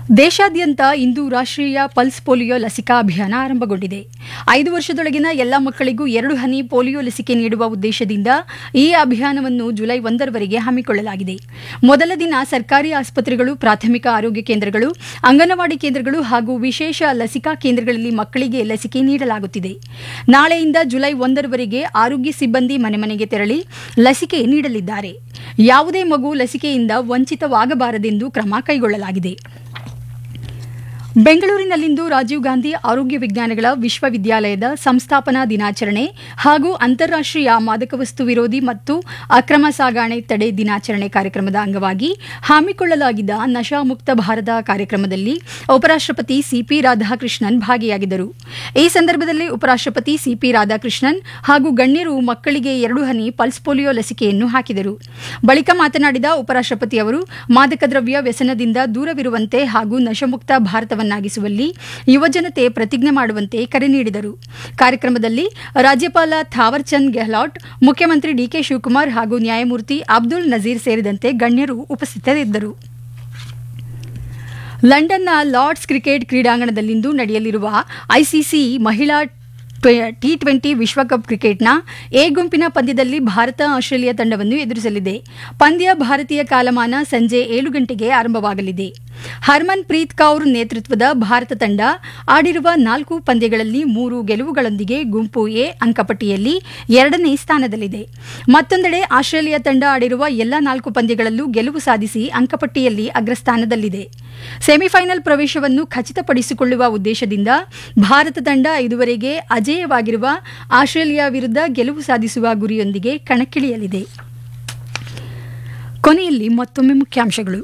ದೇಶಾದ್ಯಂತ ಇಂದು ರಾಷ್ಟ್ರೀಯ pulse polio ಲಸಿಕಾ ಅಭಿಯಾನ ಆರಂಭಗೊಂಡಿದೆ ಐದು ವರ್ಷದೊಳಗಿನ ಎಲ್ಲ ಮಕ್ಕಳಿಗೂ ಎರಡು ಹನಿ ಪೋಲಿಯೋ ಲಸಿಕೆ ನೀಡುವ ಉದ್ದೇಶದಿಂದ ಈ ಅಭಿಯಾನವನ್ನು ಜುಲೈ ಒಂದರವರೆಗೆ ಹಮ್ಮಿಕೊಳ್ಳಲಾಗಿದೆ ಮೊದಲ ದಿನ ಸರ್ಕಾರಿ ಆಸ್ಪತ್ರೆಗಳು ಪ್ರಾಥಮಿಕ ಆರೋಗ್ಯ ಕೇಂದ್ರಗಳು ಅಂಗನವಾಡಿ ಕೇಂದ್ರಗಳು ಹಾಗೂ ವಿಶೇಷ ಲಸಿಕಾ ಕೇಂದ್ರಗಳಲ್ಲಿ ಮಕ್ಕಳಿಗೆ ಲಸಿಕೆ ನೀಡಲಾಗುತ್ತಿದೆ ನಾಳೆಯಿಂದ ಜುಲೈ ಒಂದರವರೆಗೆ ಆರೋಗ್ಯ ಸಿಬ್ಬಂದಿ ಮನೆ ಮನೆಗೆ ತೆರಳಿ ಲಸಿಕೆ ನೀಡಲಿದ್ದಾರೆ ಯಾವುದೇ ಮಗು ಲಸಿಕೆಯಿಂದ ವಂಚಿತವಾಗಬಾರದೆಂದು ಕ್ರಮ ಕೈಗೊಳ್ಳಲಾಗಿದೆ ಬೆಂಗಳೂರಿನಲ್ಲಿಂದು ರಾಜೀವ್ ಗಾಂಧಿ ಆರೋಗ್ಯ ವಿಜ್ಞಾನಗಳ ವಿಶ್ವವಿದ್ಯಾಲಯದ ಸಂಸ್ಥಾಪನಾ ದಿನಾಚರಣೆ ಹಾಗೂ ಅಂತಾರಾಷ್ಟ್ರೀಯ ಮಾದಕ ವಸ್ತು ವಿರೋಧಿ ಮತ್ತು ಅಕ್ರಮ ಸಾಗಾಣೆ ತಡೆ ದಿನಾಚರಣೆ ಕಾರ್ಯಕ್ರಮದ ಅಂಗವಾಗಿ ಹಮ್ಮಿಕೊಳ್ಳಲಾಗಿದ್ದ ನಶಾಮುಕ್ತ ಭಾರತ ಕಾರ್ಯಕ್ರಮದಲ್ಲಿ ಉಪರಾಷ್ಟ್ರಪತಿ ಸಿಪಿ ರಾಧಾಕೃಷ್ಣನ್ ಭಾಗಿಯಾಗಿದ್ದರು ಈ ಸಂದರ್ಭದಲ್ಲಿ ಉಪರಾಷ್ಟ್ರಪತಿ ಸಿಪಿ ರಾಧಾಕೃಷ್ಣನ್ ಹಾಗೂ ಗಣ್ಯರು ಮಕ್ಕಳಿಗೆ ಎರಡು ಹನಿ ಪಲ್ಸ್ ಪೋಲಿಯೋ ಲಸಿಕೆಯನ್ನು ಹಾಕಿದರು ಬಳಿಕ ಮಾತನಾಡಿದ ಉಪರಾಷ್ಟ್ರಪತಿ ಅವರು ಮಾದಕ ದ್ರವ್ಯ ವ್ಯಸನದಿಂದ ದೂರವಿರುವಂತೆ ಹಾಗೂ ನಶಮುಕ್ತ ಭಾರತವನ್ನಾಗಿಸುವಲ್ಲಿ ಯುವಜನತೆ ಪ್ರತಿಜ್ಞೆ ಮಾಡುವಂತೆ ಕರೆ ನೀಡಿದರು ಕಾರ್ಯಕ್ರಮದಲ್ಲಿ ರಾಜ್ಯಪಾಲ ಥಾವರ್ಚಂದ್ ಗೆಹ್ಲಾಟ್ ಮುಖ್ಯಮಂತ್ರಿ ಡಿಕೆ ಶಿವಕುಮಾರ್ ಹಾಗೂ ನ್ಯಾಯಮೂರ್ತಿ ಅಬ್ದುಲ್ ನಜೀರ್ ಸೇರಿದಂತೆ ಗಣ್ಯರು ಉಪಸ್ಥಿತರಿದ್ದರು ಲಂಡನ್ನ ಲಾರ್ಡ್ಸ್ ಕ್ರಿಕೆಟ್ ಕ್ರೀಡಾಂಗಣದಲ್ಲಿಂದು ನಡೆಯಲಿರುವ ಐಸಿಸಿ ಮಹಿಳಾ ಟಿ ಟ್ವೆಂಟಿ ವಿಶ್ವಕಪ್ ಕ್ರಿಕೆಟ್ನ ಎ ಗುಂಪಿನ ಪಂದ್ಯದಲ್ಲಿ ಭಾರತ ಆಸ್ಟ್ರೇಲಿಯಾ ತಂಡವನ್ನು ಎದುರಿಸಲಿದೆ ಪಂದ್ಯ ಭಾರತೀಯ ಕಾಲಮಾನ ಸಂಜೆ ಏಳು ಗಂಟೆಗೆ ಆರಂಭವಾಗಲಿದೆ ಹರ್ಮನ್ ಪ್ರೀತ್ ಕೌರ್ ನೇತೃತ್ವದ ಭಾರತ ತಂಡ ಆಡಿರುವ ನಾಲ್ಕು ಪಂದ್ಯಗಳಲ್ಲಿ ಮೂರು ಗೆಲುವುಗಳೊಂದಿಗೆ ಗುಂಪು ಎ ಅಂಕಪಟ್ಟಿಯಲ್ಲಿ ಎರಡನೇ ಸ್ಥಾನದಲ್ಲಿದೆ ಮತ್ತೊಂದೆಡೆ ಆಸ್ಟ್ರೇಲಿಯಾ ತಂಡ ಆಡಿರುವ ಎಲ್ಲಾ ನಾಲ್ಕು ಪಂದ್ಯಗಳಲ್ಲೂ ಗೆಲುವು ಸಾಧಿಸಿ ಅಂಕಪಟ್ಟಿಯಲ್ಲಿ ಅಗ್ರಸ್ಥಾನದಲ್ಲಿದೆ ಸೆಮಿಫೈನಲ್ ಪ್ರವೇಶವನ್ನು ಖಚಿತಪಡಿಸಿಕೊಳ್ಳುವ ಉದ್ದೇಶದಿಂದ ಭಾರತ ತಂಡ ಇದುವರೆಗೆ ಅಜೇಯವಾಗಿರುವ ಆಸ್ಟ್ರೇಲಿಯಾ ವಿರುದ್ಧ ಗೆಲುವು ಸಾಧಿಸುವ ಗುರಿಯೊಂದಿಗೆ ಕಣಕ್ಕಿಳಿಯಲಿದೆ ಕೊನೆಯಲ್ಲಿ ಮತ್ತೊಮ್ಮೆ ಮುಖ್ಯಾಂಶಗಳು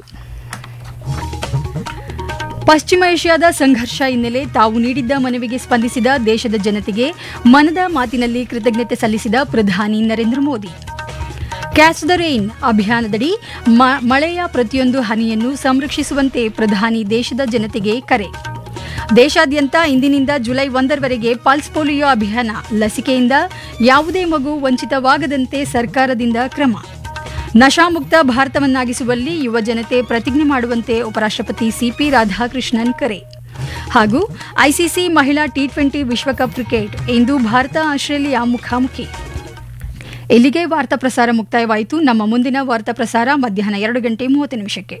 ಪಶ್ಚಿಮ ಏಷ್ಯಾದ ಸಂಘರ್ಷ ಹಿನ್ನೆಲೆ ತಾವು ನೀಡಿದ್ದ ಮನವಿಗೆ ಸ್ಪಂದಿಸಿದ ದೇಶದ ಜನತೆಗೆ ಮನದ ಮಾತಿನಲ್ಲಿ ಕೃತಜ್ಞತೆ ಸಲ್ಲಿಸಿದ ಪ್ರಧಾನಿ Narendra Modi catch the rain ಅಭಿಯಾನದಡಿ ಮಳೆಯ ಪ್ರತಿಯೊಂದು ಹನಿಯನ್ನು ಸಂರಕ್ಷಿಸುವಂತೆ ಪ್ರಧಾನಿ ದೇಶದ ಜನತೆಗೆ ಕರೆ ದೇಶಾದ್ಯಂತ ಇಂದಿನಿಂದ ಜುಲೈ ಒಂದರವರೆಗೆ ಪಲ್ಸ್ ಪೋಲಿಯೋ ಅಭಿಯಾನ ಲಸಿಕೆಯಿಂದ ಯಾವುದೇ ಮಗು ವಂಚಿತವಾಗದಂತೆ ಸರ್ಕಾರದಿಂದ ಕ್ರಮ ನಶಾಮುಕ್ತ ಭಾರತವನ್ನಾಗಿಸುವಲ್ಲಿ ಯುವ ಜನತೆ ಪ್ರತಿಜ್ಞೆ ಮಾಡುವಂತೆ ಉಪರಾಷ್ಟ್ರಪತಿ ಸಿಪಿ ರಾಧಾಕೃಷ್ಣನ್ ಕರೆ ಹಾಗೂ ಐಸಿಸಿ ಮಹಿಳಾ ಟಿ ಟ್ವೆಂಟಿ ವಿಶ್ವಕಪ್ ಕ್ರಿಕೆಟ್ ಇಂದು ಭಾರತ ಆಸ್ಟ್ರೇಲಿಯಾ ಮುಖಾಮುಖಿ ಇಲ್ಲಿಗೆ ವಾರ್ತಾ ಪ್ರಸಾರ ಮುಕ್ತಾಯವಾಯಿತು ನಮ್ಮ ಮುಂದಿನ ವಾರ್ತಾ ಪ್ರಸಾರ ಮಧ್ಯಾಹ್ನ ಎರಡು ಗಂಟೆ ಮೂವತ್ತು ನಿಮಿಷಕ್ಕೆ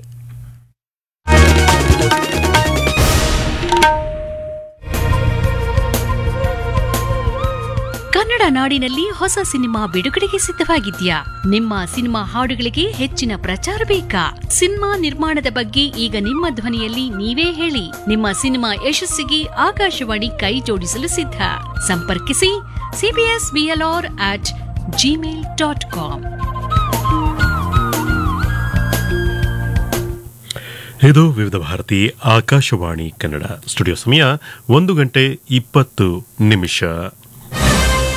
ಕನ್ನಡ ನಾಡಿನಲ್ಲಿ ಹೊಸ ಸಿನಿಮಾ ಬಿಡುಗಡೆಗೆ ಸಿದ್ಧವಾಗಿದ್ಯಾ ನಿಮ್ಮ ಸಿನಿಮಾ ಹಾಡುಗಳಿಗೆ ಹೆಚ್ಚಿನ ಪ್ರಚಾರ ಬೇಕಾ ಸಿನಿಮಾ ನಿರ್ಮಾಣದ ಬಗ್ಗೆ ಈಗ ನಿಮ್ಮ ಧ್ವನಿಯಲ್ಲಿ ನೀವೇ ಹೇಳಿ ನಿಮ್ಮ ಸಿನಿಮಾ ಯಶಸ್ಸಿಗೆ ಆಕಾಶವಾಣಿ ಕೈ ಜೋಡಿಸಲು ಸಿದ್ಧ ಸಂಪರ್ಕಿಸಿ CBS BLR at Gmail dot com ಇದು ವಿವಿಧ ಭಾರತಿ ಆಕಾಶವಾಣಿ ಕನ್ನಡ ಸ್ಟುಡಿಯೋ ಸಮಯ ಒಂದು ಗಂಟೆ ಇಪ್ಪತ್ತು ನಿಮಿಷ